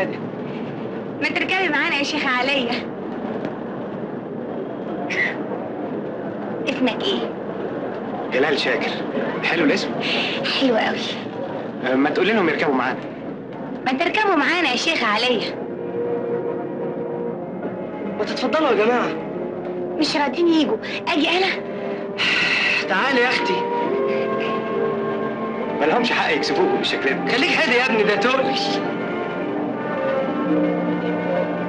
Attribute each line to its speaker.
Speaker 1: نادي
Speaker 2: ما تركبي معانا يا شيخة عليا اسمك ايه؟
Speaker 3: جلال شاكر حلو الاسم
Speaker 2: حلو قوي
Speaker 3: أه، ما تقول لهم يركبوا معانا
Speaker 2: ما تركبوا معانا يا شيخة عليا
Speaker 1: ما تتفضلوا يا جماعه
Speaker 2: مش راضيين يجوا اجي انا
Speaker 1: تعالي يا اختي
Speaker 3: ما لهمش حق يكسفوكوا بالشكل ده
Speaker 1: خليك هادي يا ابني ده تقل